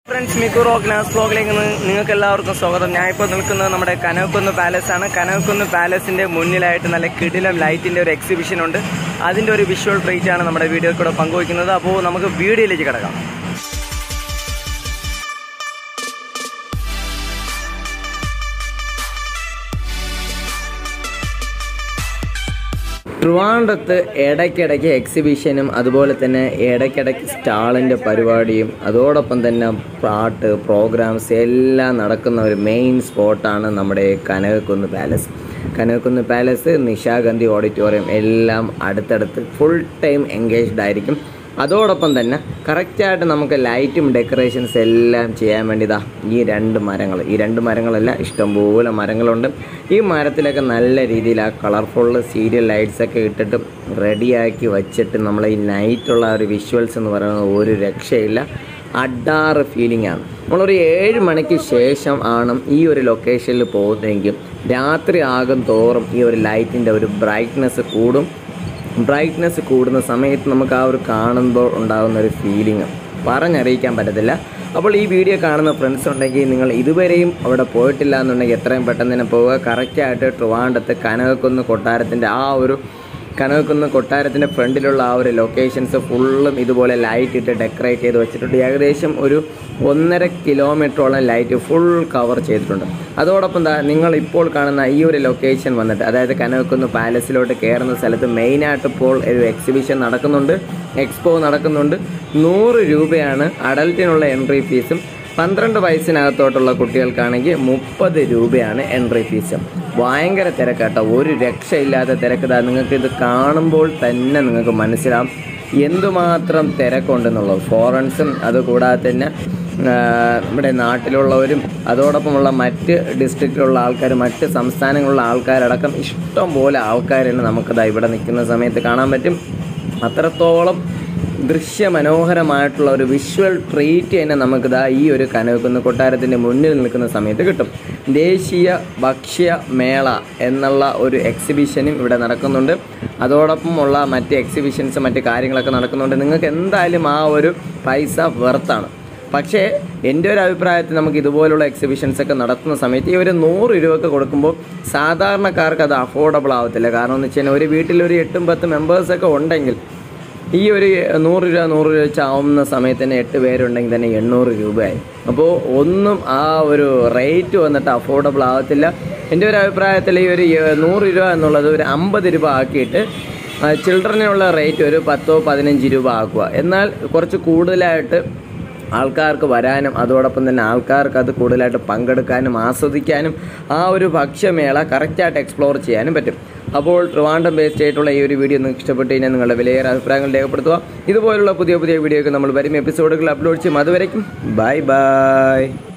friends Mikku rock Naz ബ്ലോഗിലേക്ക് നിങ്ങൾക്ക് എല്ലാവർക്കും സ്വാഗതം ഞാൻ ഇപ്പോൾ നിൽക്കുന്നത് നമ്മുടെ കനകക്കുന്ന് പാലസ് ആണ് കനകക്കുന്ന് പാലസിന്റെ മുന്നിലായിട്ട് നല്ല കിടിലം ലൈറ്റിന്റെ ഒരു എക്സിബിഷൻ ഉണ്ട് അതിന്റെ ഒരു വിഷ്വൽ ട്രീറ്റ് ആണ് നമ്മുടെ വീഡിയോയിൽ കൂടെ പങ്കുവയ്ക്കുന്നത് അപ്പോൾ നമുക്ക് വീഡിയോയിലേക്ക് കിടക്കാം ട്രിവാൻഡ്രത്ത് ഇടയ്ക്കിടയ്ക്ക് എക്സിബിഷനും അതുപോലെ തന്നെ ഇടയ്ക്കിടയ്ക്ക് സ്റ്റാളിൻ്റെ പരിപാടിയും അതോടൊപ്പം തന്നെ പാട്ട് പ്രോഗ്രാംസ് എല്ലാം നടക്കുന്ന ഒരു മെയിൻ സ്പോട്ടാണ് നമ്മുടെ Kanakakkunnu palace Kanakakkunnu palace Nishagandhi auditorium എല്ലാം അടുത്തടുത്ത് ഫുൾ ടൈം എൻഗേജ്ഡ് ആയിരിക്കും അതോടൊപ്പം തന്നെ കറക്റ്റായിട്ട് നമുക്ക് ലൈറ്റും ഡെക്കറേഷൻസ് എല്ലാം ചെയ്യാൻ വേണ്ടി ഇതാ ഈ രണ്ട് മരങ്ങൾ ഈ രണ്ട് മരങ്ങളല്ല ഇഷ്ടംപോലെ മരങ്ങളുണ്ട് ഈ മരത്തിലൊക്കെ നല്ല രീതിയിൽ ആ കളർഫുൾ സീരിയൽ ലൈറ്റ്സ് ഒക്കെ ഇട്ടിട്ട് റെഡിയാക്കി വച്ചിട്ട് നമ്മൾ ഈ നൈറ്റുള്ള ഒരു വിഷ്വൽസ് എന്ന് പറയുന്നത് ഒരു രക്ഷയില്ല അഡാറ് ഫീലിംഗ് ആണ് നമ്മളൊരു ഏഴ് മണിക്ക് ശേഷം ആണ് ഈ ഒരു ലൊക്കേഷനിൽ പോകുന്നതെങ്കിൽ രാത്രി ആകും തോറും ഈ ഒരു ലൈറ്റിൻ്റെ ഒരു ബ്രൈറ്റ്നെസ് കൂടും ബ്രൈറ്റ്നെസ് കൂടുന്ന സമയത്ത് നമുക്ക് ആ ഒരു കാണുമ്പോൾ ഉണ്ടാകുന്ന ഒരു ഫീലിംഗ് പറഞ്ഞറിയിക്കാൻ പറ്റത്തില്ല അപ്പോൾ ഈ വീഡിയോ കാണുന്ന ഫ്രണ്ട്സ് ഉണ്ടെങ്കിൽ നിങ്ങൾ ഇതുവരെയും അവിടെ പോയിട്ടില്ല എന്നുണ്ടെങ്കിൽ എത്രയും പെട്ടെന്ന് തന്നെ പോവുക കറക്റ്റായിട്ട് ട്രിവാൻഡത്ത് കനകക്കുന്ന് കൊട്ടാരത്തിൻ്റെ ആ ഒരു കനകക്കുന്ന് കൊട്ടാരത്തിൻ്റെ ഫ്രണ്ടിലുള്ള ആ ഒരു ലൊക്കേഷൻസ് ഫുള്ളും ഇതുപോലെ ലൈറ്റ് ഇട്ട് ഡെക്കറേറ്റ് ചെയ്ത് വെച്ചിട്ടുണ്ട് ഏകദേശം ഒരു ഒന്നര കിലോമീറ്ററോളം ലൈറ്റ് ഫുൾ കവർ ചെയ്തിട്ടുണ്ട് അതോടൊപ്പം ദാ നിങ്ങൾ ഇപ്പോൾ കാണുന്ന ഈ ഒരു ലൊക്കേഷൻ വന്നിട്ട് അതായത് കനകക്കുന്ന് പാലസിലോട്ട് കയറുന്ന സ്ഥലത്ത് മെയിനായിട്ട് ഇപ്പോൾ ഒരു എക്സിബിഷൻ നടക്കുന്നുണ്ട് എക്സ്പോ നടക്കുന്നുണ്ട് നൂറ് രൂപയാണ് അഡൽറ്റിനുള്ള എൻട്രി ഫീസും പന്ത്രണ്ട് വയസ്സിനകത്തോട്ടുള്ള കുട്ടികൾക്കാണെങ്കിൽ മുപ്പത് രൂപയാണ് എൻട്രി ഫീസ് ഭയങ്കര തിരക്കാട്ടോ ഒരു രക്ഷയില്ലാത്ത തിരക്കതാ നിങ്ങൾക്ക് ഇത് കാണുമ്പോൾ തന്നെ നിങ്ങൾക്ക് മനസ്സിലാവും എന്തുമാത്രം തിരക്കുണ്ടെന്നുള്ളത് ഫോറൻസും അതുകൂടാതെ തന്നെ ആ, നമ്മുടെ നാട്ടിലുള്ളവരും അതോടൊപ്പമുള്ള മറ്റ് ഡിസ്ട്രിക്റ്റിലുള്ള ആൾക്കാർ മറ്റ് സംസ്ഥാനങ്ങളിലുള്ള ആൾക്കാരടക്കം ഇഷ്ടം പോലെ ആൾക്കാരെന്നെ നമുക്കതാ ഇവിടെ നിൽക്കുന്ന സമയത്ത് കാണാൻ പറ്റും അത്രത്തോളം ദൃശ്യമനോഹരമായിട്ടുള്ള ഒരു വിഷ്വൽ ട്രീറ്റ് തന്നെ നമുക്കിതാ ഈ ഒരു കനവക്കുന്ന് കൊട്ടാരത്തിൻ്റെ മുന്നിൽ നിൽക്കുന്ന സമയത്ത് കിട്ടും ദേശീയ ഭക്ഷ്യ മേള എന്നുള്ള ഒരു എക്സിബിഷനും ഇവിടെ നടക്കുന്നുണ്ട് അതോടൊപ്പമുള്ള മറ്റ് എക്സിബിഷൻസ് മറ്റ് കാര്യങ്ങളൊക്കെ നടക്കുന്നുണ്ട് നിങ്ങൾക്ക് എന്തായാലും ആ ഒരു പൈസ വെർത്താണ് പക്ഷേ എൻ്റെ ഒരു അഭിപ്രായത്തിൽ നമുക്ക് ഇതുപോലുള്ള എക്സിബിഷൻസ് ഒക്കെ നടത്തുന്ന സമയത്ത് ഈ ഒരു നൂറ് രൂപക്ക് കൊടുക്കുമ്പോൾ സാധാരണക്കാർക്ക് അത് അഫോർഡബിൾ ആവത്തില്ല കാരണം എന്ന് വെച്ച് കഴിഞ്ഞാൽ ഒരു വീട്ടിൽ ഒരു എട്ടും പത്ത് മെമ്പേഴ്സൊക്കെ ഉണ്ടെങ്കിൽ ഈ ഒരു നൂറ് രൂപ നൂറ് രൂപ വെച്ച് ആവുന്ന സമയത്ത് തന്നെ എട്ട് പേരുണ്ടെങ്കിൽ തന്നെ എണ്ണൂറ് രൂപയായി അപ്പോൾ ഒന്നും ആ ഒരു റേറ്റ് വന്നിട്ട് അഫോർഡബിൾ ആവത്തില്ല എൻ്റെ ഒരു അഭിപ്രായത്തിൽ ഈ ഒരു ഏ- നൂറ് രൂപ എന്നുള്ളത് ഒരു അമ്പത് രൂപ ആക്കിയിട്ട് ചിൽഡ്രനുള്ള റേറ്റ് ഒരു പത്തോ പതിനഞ്ച് രൂപ ആക്കുക എന്നാൽ കുറച്ച് കൂടുതലായിട്ട് ആൾക്കാർക്ക് വരാനും അതോടൊപ്പം തന്നെ ആൾക്കാർക്ക് അത് കൂടുതലായിട്ട് പങ്കെടുക്കാനും ആസ്വദിക്കാനും ആ ഒരു ഭക്ഷ്യമേള കറക്റ്റായിട്ട് എക്സ്പ്ലോർ ചെയ്യാനും പറ്റും അപ്പോൾ ട്രിവാൻഡം ബേസ്ഡ് ആയിട്ടുള്ള ഈ ഒരു വീഡിയോ നിങ്ങൾക്ക് ഇഷ്ടപ്പെട്ട് കഴിഞ്ഞാൽ നിങ്ങളുടെ വിലയേറെ അഭിപ്രായങ്ങൾ രേഖപ്പെടുത്തുക ഇതുപോലുള്ള പുതിയ പുതിയ വീഡിയോക്ക് നമ്മൾ വരും എപ്പിസോഡുകൾ അപ്ലോഡ് ചെയ്യും അതുവരയ്ക്കും ബൈ ബൈ